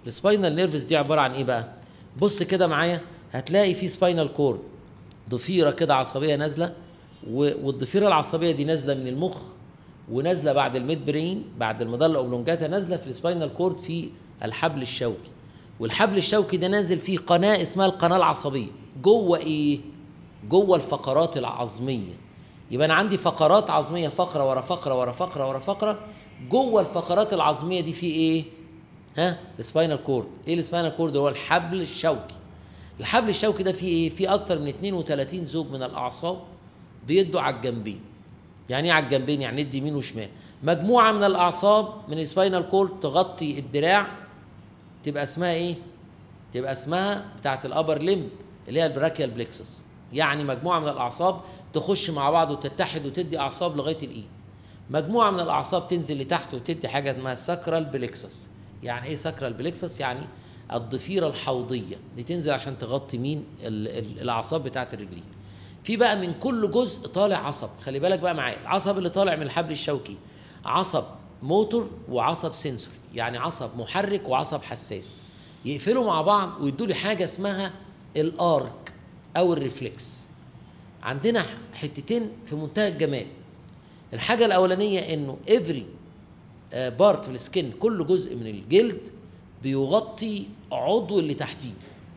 السباينال نيرفز دي عباره عن ايه بقى بص كده معايا هتلاقي في سباينال كورد ضفيره كده عصبيه نازله و- والضفيره العصبيه دي نازله من المخ ونازله بعد الميد برين بعد المضله اوبلونجاتا نازله في السباينال كورد في الحبل الشوكي والحبل الشوكي ده نازل فيه قناه اسمها القناه العصبيه جوه ايه جوه الفقرات العظميه يبقى انا عندي فقرات عظميه فقره ورا فقره ورا فقره ورا فقره جوه الفقرات العظميه دي في ايه ها السباينال كورد ايه السباينال كورد هو الحبل الشوكي الحبل الشوكي ده فيه ايه فيه اكتر من 32 زوج من الاعصاب بيدوا على الجنبين يعني ايه على الجنبين يعني ندي يمين وشمال مجموعه من الاعصاب من السباينال كورد تغطي الدراع تبقى اسمها ايه تبقى اسمها بتاعه الابر ليمب اللي هي البراكيال بليكسس يعني مجموعه من الاعصاب تخش مع بعض وتتحد وتدي اعصاب لغايه الايد مجموعه من الاعصاب تنزل لتحت وتدي حاجه اسمها ساكرال بليكسس يعني ايه ساكرال بليكسس يعني الضفيره الحوضيه دي تنزل عشان تغطي مين ال- ال- الاعصاب بتاعه الرجلين في بقى من كل جزء طالع عصب خلي بالك بقى معايا العصب اللي طالع من الحبل الشوكي عصب موتور وعصب سنسوري يعني عصب محرك وعصب حساس يقفلوا مع بعض ويدوا لي حاجه اسمها الارك او الريفلكس عندنا حتتين في منتهى الجمال الحاجه الاولانيه انه افري بارت في السكن كل جزء من الجلد بيغطي عضو اللي تحتيه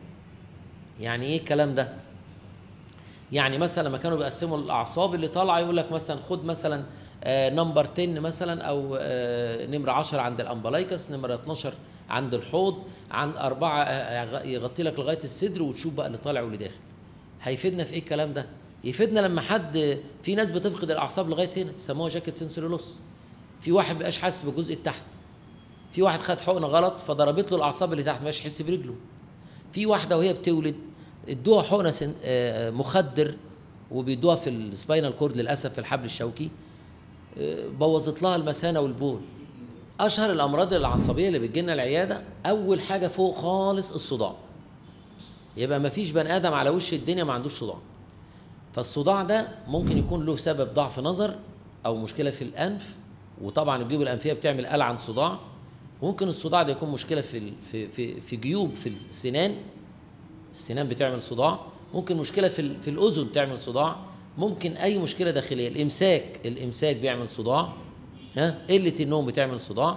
يعني ايه الكلام ده يعني مثلا لما كانوا بيقسموا الاعصاب اللي طالعه يقول لك مثلا خد مثلا نمبر 10 مثلا او آه، نمره 10 عند الامبلايكس نمره 12 عند الحوض عند أربعة آه، يغطي لك لغاية الصدر وتشوف بقى اللي طالع واللي داخل هيفيدنا في ايه الكلام ده يفيدنا لما حد في ناس بتفقد الاعصاب لغايه هنا يسموها جاكيت سنسوري لوس في واحد مبقاش حاسس بالجزء التحت في واحد خد حقنه غلط فضربت له الاعصاب اللي تحت مبقاش يحس برجله في واحده وهي بتولد ادوها حقنه سن... آه، مخدر وبيدوها في السباينال كورد للاسف في الحبل الشوكي آه، بوظت لها المثانه والبول اشهر الامراض العصبيه اللي بتجي لنا العياده اول حاجه فوق خالص الصداع يبقى ما فيش بني ادم على وش الدنيا ما عندوش صداع فالصداع ده ممكن يكون له سبب ضعف نظر او مشكله في الانف وطبعا الجيوب الانفيه بتعمل قلع عن صداع ممكن الصداع ده يكون مشكله في ال- في في, في جيوب في السنان السنان بتعمل صداع ممكن مشكله في ال- في الاذن تعمل صداع ممكن اي مشكله داخليه الامساك الامساك بيعمل صداع ها قله النوم بتعمل صداع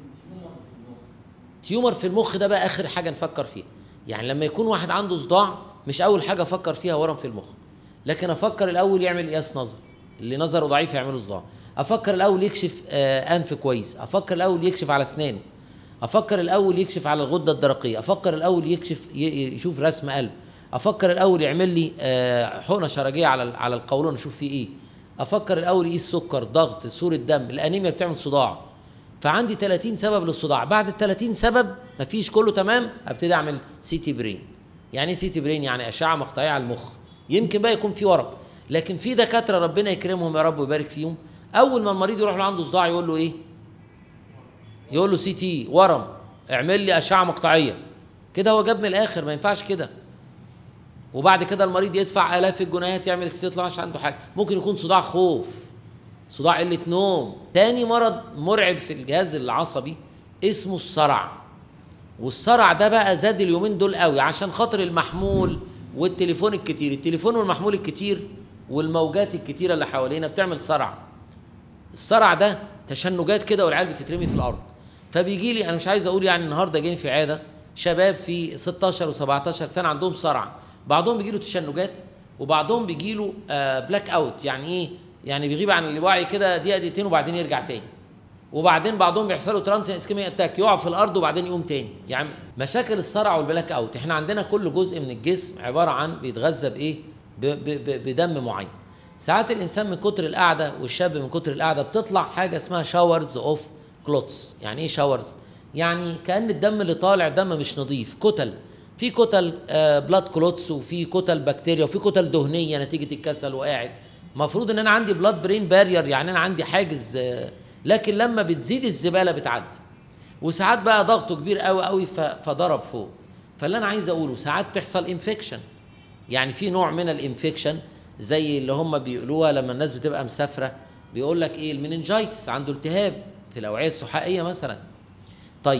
تيومر في المخ ده بقى اخر حاجه نفكر فيها يعني لما يكون واحد عنده صداع مش اول حاجه افكر فيها ورم في المخ لكن افكر الاول يعمل قياس نظر اللي نظره ضعيف يعمله صداع افكر الاول يكشف آه انف كويس افكر الاول يكشف على اسنان افكر الاول يكشف على الغده الدرقيه افكر الاول يكشف ي- ي- يشوف رسم قلب افكر الاول يعمل لي آه حقنه شرجيه على ال- على القولون اشوف فيه ايه افكر الاول يقيس سكر ضغط صوره دم الانيميا بتعمل صداع فعندي 30 سبب للصداع بعد ال 30 سبب مفيش كله تمام ابتدي اعمل سي تي برين يعني ايه سي تي برين يعني اشعه مقطعيه على المخ يمكن بقى يكون في ورم لكن في دكاتره ربنا يكرمهم يا رب ويبارك فيهم اول ما المريض يروح له عنده صداع يقول له ايه يقول له سي تي ورم اعمل لي اشعه مقطعيه كده هو جاب من الاخر ما ينفعش كده وبعد كده المريض يدفع الاف الجنيهات يعمل استطلاع مش عنده حاجه ممكن يكون صداع خوف صداع قله نوم تاني مرض مرعب في الجهاز العصبي اسمه الصرع والصرع ده بقى زاد اليومين دول قوي عشان خاطر المحمول والتليفون الكتير التليفون والمحمول الكتير والموجات الكتيره اللي حوالينا بتعمل صرع الصرع ده تشنجات كده والعيال بتترمي في الارض فبيجي لي انا مش عايز اقول يعني النهارده جاني في عياده شباب في 16 و17 سنه عندهم صرع بعضهم بيجي له تشنجات وبعضهم بيجي له آه بلاك اوت يعني ايه يعني بيغيب عن الوعي كده دقيقه دقيقتين وبعدين يرجع تاني وبعدين بعضهم بيحصل له ترانس اسكيميا اتاك يقع في الارض وبعدين يقوم تاني يعني مشاكل الصرع والبلاك اوت احنا عندنا كل جزء من الجسم عباره عن بيتغذى بايه ب- ب- ب- بدم معين ساعات الانسان من كتر القعده والشاب من كتر القعده بتطلع حاجه اسمها شاورز اوف كلوتس يعني ايه شاورز يعني كان الدم اللي طالع دم مش نظيف كتل في كتل بلاد كلوتس وفي كتل بكتيريا وفي كتل دهنيه نتيجه الكسل وقاعد المفروض ان انا عندي بلاد برين بارير يعني انا عندي حاجز آه، لكن لما بتزيد الزباله بتعدي وساعات بقى ضغطه كبير قوي قوي ف- فضرب فوق فاللي انا عايز اقوله ساعات تحصل انفكشن يعني في نوع من الانفكشن زي اللي هم بيقولوها لما الناس بتبقى مسافره بيقول لك ايه المننجايتس عنده التهاب في الاوعيه السحائيه مثلا طيب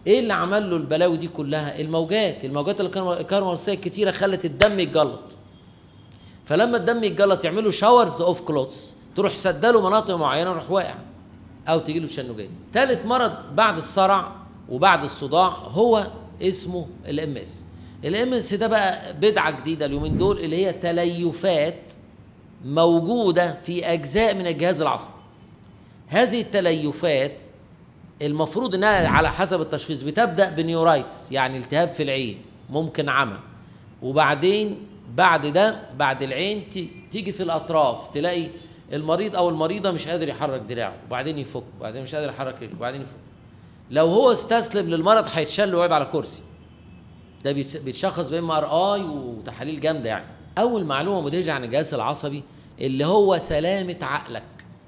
ايه اللي عمل له البلاوي دي كلها الموجات الموجات الكهرومغناطيسيه الكتيره خلت الدم يتجلط فلما الدم يتجلط يعملوا شاورز اوف كلوتس تروح سدله مناطق معينه ويروح واقع او تجي له تشنجات ثالث مرض بعد الصرع وبعد الصداع هو اسمه الام اس الام اس ده بقى بدعه جديده اليومين دول اللي هي تليفات موجوده في اجزاء من الجهاز العصبي هذه التليفات المفروض انها على حسب التشخيص بتبدا بنيورايتس يعني التهاب في العين ممكن عمى وبعدين بعد ده بعد العين تيجي في الاطراف تلاقي المريض او المريضه مش قادر يحرك دراعه وبعدين يفك وبعدين مش قادر يحرك رجله وبعدين يفك لو هو استسلم للمرض هيتشل ويقعد على كرسي ده بيتشخص بام ار اي وتحاليل جامده يعني اول معلومه مدهشه عن الجهاز العصبي اللي هو سلامه عقلك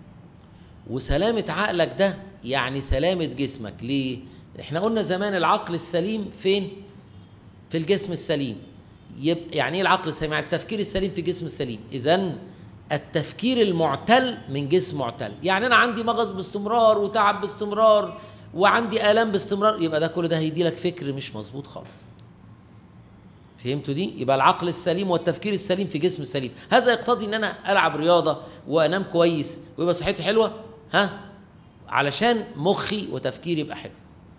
وسلامه عقلك ده يعني سلامه جسمك ليه احنا قلنا زمان العقل السليم فين في الجسم السليم يبقى يعني ايه العقل السليم يعني التفكير السليم في الجسم السليم اذا التفكير المعتل من جسم معتل يعني انا عندي مغص باستمرار وتعب باستمرار وعندي الام باستمرار يبقى ده كل ده هيدي لك فكر مش مظبوط خالص فهمتوا دي يبقى العقل السليم والتفكير السليم في جسم السليم هذا يقتضي ان انا العب رياضه وانام كويس ويبقى صحتي حلوه ها علشان مخي وتفكيري يبقى حلو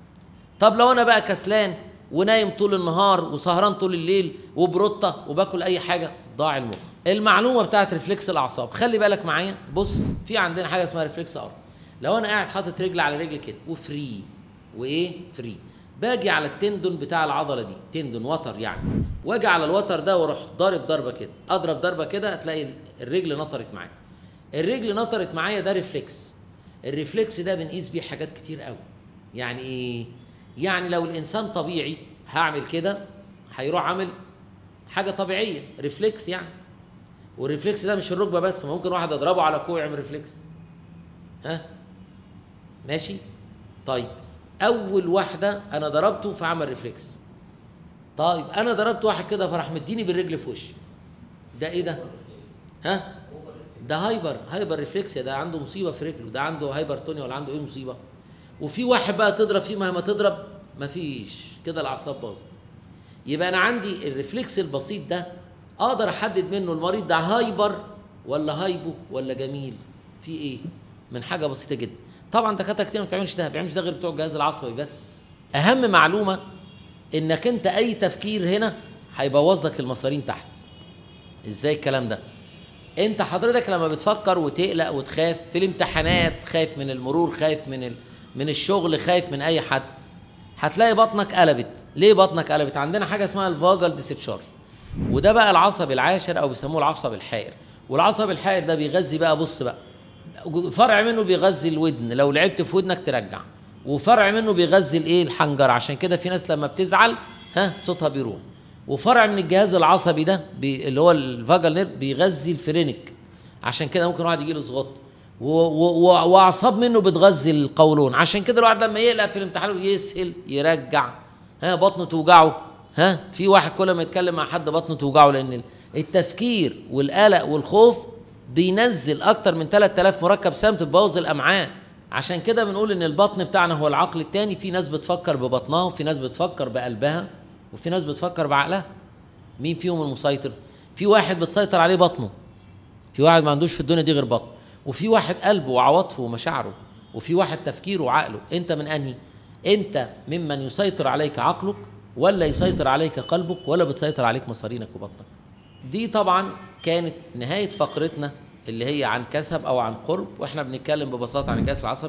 طب لو انا بقى كسلان ونايم طول النهار وسهران طول الليل وبروطه وباكل اي حاجه ضاع المخ المعلومه بتاعت ريفلكس الاعصاب خلي بالك معايا بص في عندنا حاجه اسمها ريفلكس ار لو انا قاعد حاطط رجل على رجل كده وفري وايه فري باجي على التندون بتاع العضله دي تندون وتر يعني واجي على الوتر ده واروح ضارب ضربه كده اضرب ضربه كده هتلاقي الرجل نطرت معايا الرجل نطرت معايا ده ريفلكس الريفلكس ده بنقيس بيه حاجات كتير قوي يعني ايه يعني لو الانسان طبيعي هعمل كده هيروح عامل حاجه طبيعيه ريفلكس يعني والريفلكس ده مش الركبه بس ممكن واحد اضربه على كوع يعمل ريفلكس ها ماشي طيب اول واحده انا ضربته فعمل ريفلكس طيب انا ضربت واحد كده فراح مديني بالرجل في وشي ده ايه ده ها ده هايبر هايبر ريفلكس ده عنده مصيبه في رجله ده عنده هايبرتونيا ولا عنده ايه مصيبه وفي واحد بقى تضرب فيه مهما تضرب مفيش كده الاعصاب باظت يبقى انا عندي الريفلكس البسيط ده اقدر احدد منه المريض ده هايبر ولا هايبو ولا جميل في ايه من حاجه بسيطه جدا طبعا دكاتره كتير ما بتعملش ده ما بيعملش ده غير بتوع الجهاز العصبي بس اهم معلومه انك انت اي تفكير هنا هيبوظ لك المصارين تحت ازاي الكلام ده انت حضرتك لما بتفكر وتقلق وتخاف في الامتحانات خايف من المرور خايف من ال... من الشغل خايف من اي حد هتلاقي بطنك قلبت ليه بطنك قلبت عندنا حاجه اسمها الفاجل ديسيتشارج وده بقى العصب العاشر او بيسموه العصب الحائر والعصب الحائر ده بيغذي بقى بص بقى فرع منه بيغذي الودن لو لعبت في ودنك ترجع وفرع منه بيغذي الايه الحنجره عشان كده في ناس لما بتزعل ها صوتها بيروح وفرع من الجهاز العصبي ده بي اللي هو الفاجل نيرف بيغذي الفرينك عشان كده ممكن واحد يجي له سقط واعصاب منه بتغذي القولون عشان كده الواحد لما يقلق في الامتحان يسهل يرجع ها بطنه توجعه ها في واحد كل ما يتكلم مع حد بطنه توجعه لان التفكير والقلق والخوف بينزل اكتر من 3000 مركب سام تبوظ الامعاء عشان كده بنقول ان البطن بتاعنا هو العقل الثاني في ناس بتفكر ببطنها وفي ناس بتفكر بقلبها وفي ناس بتفكر بعقلها مين فيهم المسيطر في واحد بتسيطر عليه بطنه في واحد ما عندوش في الدنيا دي غير بطن وفي واحد قلبه وعواطفه ومشاعره وفي واحد تفكيره وعقله انت من انهي انت ممن يسيطر عليك عقلك ولا يسيطر عليك قلبك ولا بتسيطر عليك مصارينك وبطنك دي طبعا كانت نهايه فقرتنا اللي هي عن كسب او عن قرب واحنا بنتكلم ببساطه عن الجهاز العصبي